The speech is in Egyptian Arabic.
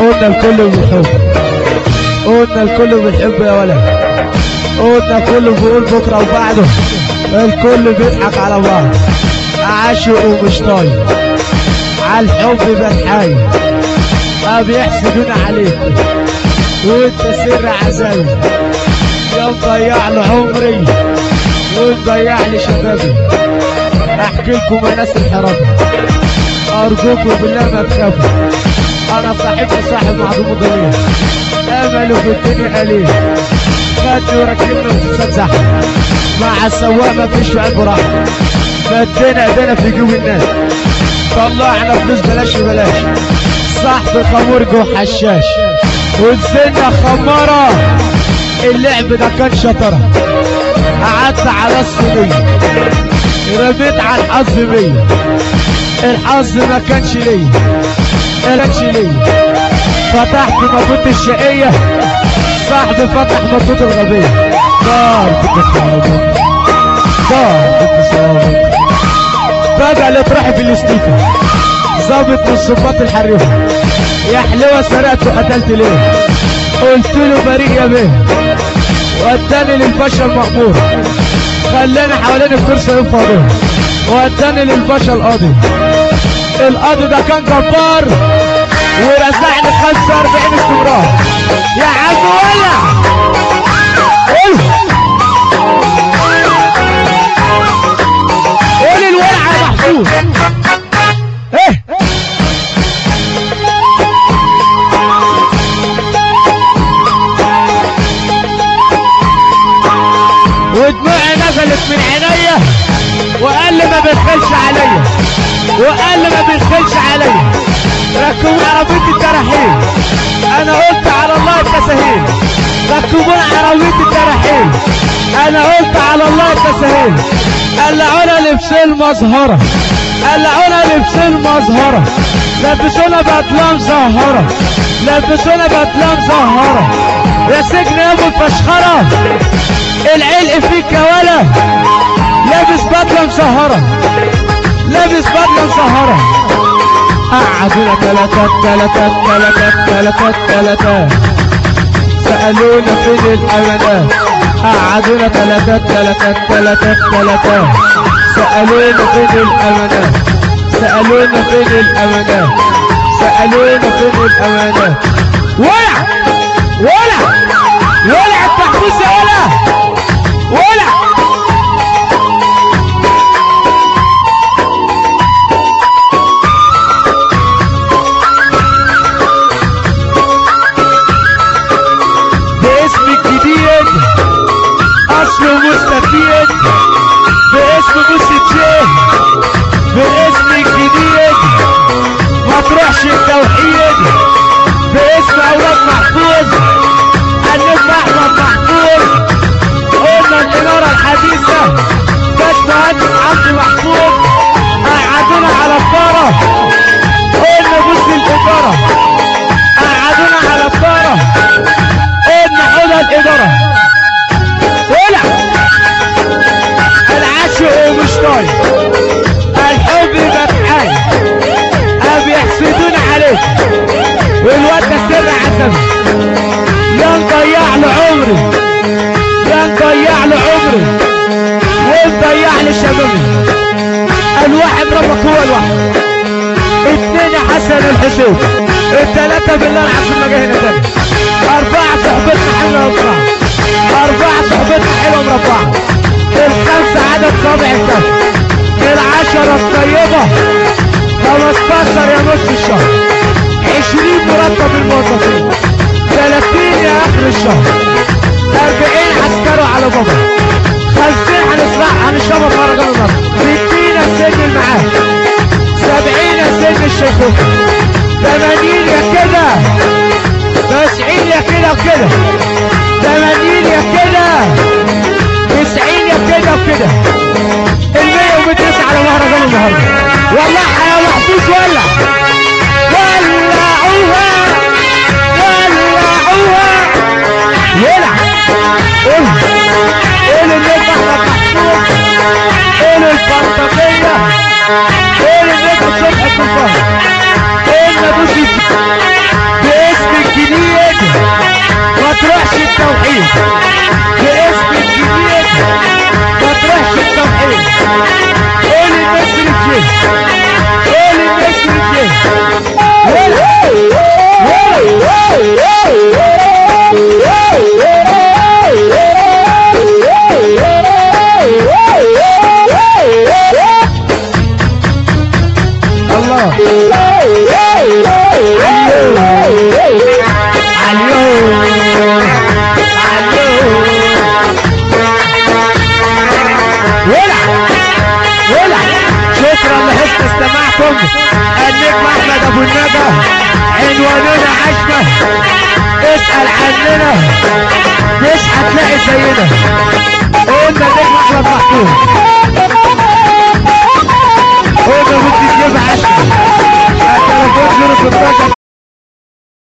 قلنا الكل بيحب قلنا الكل بيحب يا ولد قلنا الكل بيقول بكره وبعده الكل بيضحك على بعض عاشق ومش طايق على الحب بنحايل ما بيحسدون عليك وانت سر عذابي يا مضيع لي عمري ومضيع لي شبابي احكي لكم يا ناس الحرابة ارجوكم بالله ما تخافوا انا صاحبي صاحب معدوم ضمير امله في الدنيا قليل خدني وركبنا في زحمه مع السواق ما فيش عيب راحه مدينا ايدينا في جيوب الناس طلعنا فلوس بلاش بلاش صاحبي خمرج وحشاش ونزلنا خمارة اللعب ده كان شطرة قعدت على الصينية رميت على الحظ مية الحظ ما كانش ليا ما كانش ليا فتحت مبوط الشقية صاحبي فتح مبوط الغبية دار بتصابك دار بتصابك فجأة اللي تروحي في الاستيكة ظابط من الصباط الحريفة يا حلوة سرقت وقتلت ليه قلت له بريء يا بيه وداني للباشا المأمور خلاني حوالين الكرسي ينفضوا وداني للباشا القاضي القاضي ده كان جبار ورزعني 45 استمرار يا عم ولع قول قول الولع يا محفوظ ايه ودموعي نزلت من عينيا وقال لي ما بيدخلش عليا وقال لي ما بيدخلش عليا ركبوا عربية التراحيل انا قلت على الله التسهيل ركبونا عربية التراحيل انا قلت على الله التسهيل قلعونا لبسين مظهرة قلعونا لبسين مظهرة لبسونا بأطلام زهرة لبسونا بأطلام زهرة يا سجن يا ابو الفشخرة العلق فيك يا ولا لابس بدلة مسهرة لابس بدلة مسهرة قعدونا تلاتات تلاتات تلاتات تلاتات تلاتات سألونا فين الأمانات قعدونا تلاتات تلاتات تلاتات تلاتات سألونا فين الأمانات سألونا فين الأمانات سألونا فين الأمانات ولع ولع ولع التحفيز يا ولع ولع باسم الجديد اصله مستفيد باسم بوسة شيه باسم الجديد ما تروحش التوحيد باسم اولاد محفوظ النجم احمد محفوظ قلنا الاناره الحديثه كانت مهندس عبد محفوظ قعدونا على الطاره قلنا بص الاداره قعدونا على الطاره قلنا حول الاداره طلع العاشق ومش طايق الحب مدحان اب يحسدون عليك والواد ده سر عزمي يا مضيع له عمري يا مضيع له عمري ومضيع لي شبابي الواحد ربك هو الواحد اتنين يا حسن الحسين التلاتة بالله العظيم ما جاي هنا تاني أربعة صحبتنا حلوة ومربعة أربعة صحبتنا حلوة ومربعة الخمسة عدد صابع الكف العشرة الطيبة 15 يا نص الشهر 20 مرتب الموظفين 30 يا آخر الشهر 40 عسكروا على بابا 50 هنسرع هنشربها في مهرجان النصر 60 يا سن المعاد 70 يا سن الشيخوخة 80 يا كده 90 يا كده وكده 80 يا كده 90 يا كده وكده المية وبترس على مهرجان النهارده والله يا محفوظ ولع ولعوها ولعوها ولع قول قول النجم احمد محفوظ قول الفرطبية قول النجم صبح الطوفان قول نبوس باسم التوحيد باسم الجديد ما تروحش التوحيد قول الناس رجال قول الناس رجال الله عليو عليو ولع ولع شكرا لحسن استماعكم النجم احمد ابو النجا عنواننا عشمة اسأل عننا مش هتلاقي زينا قلنا النجم احمد محمود قلنا بدي تجيب عشمة التليفون 016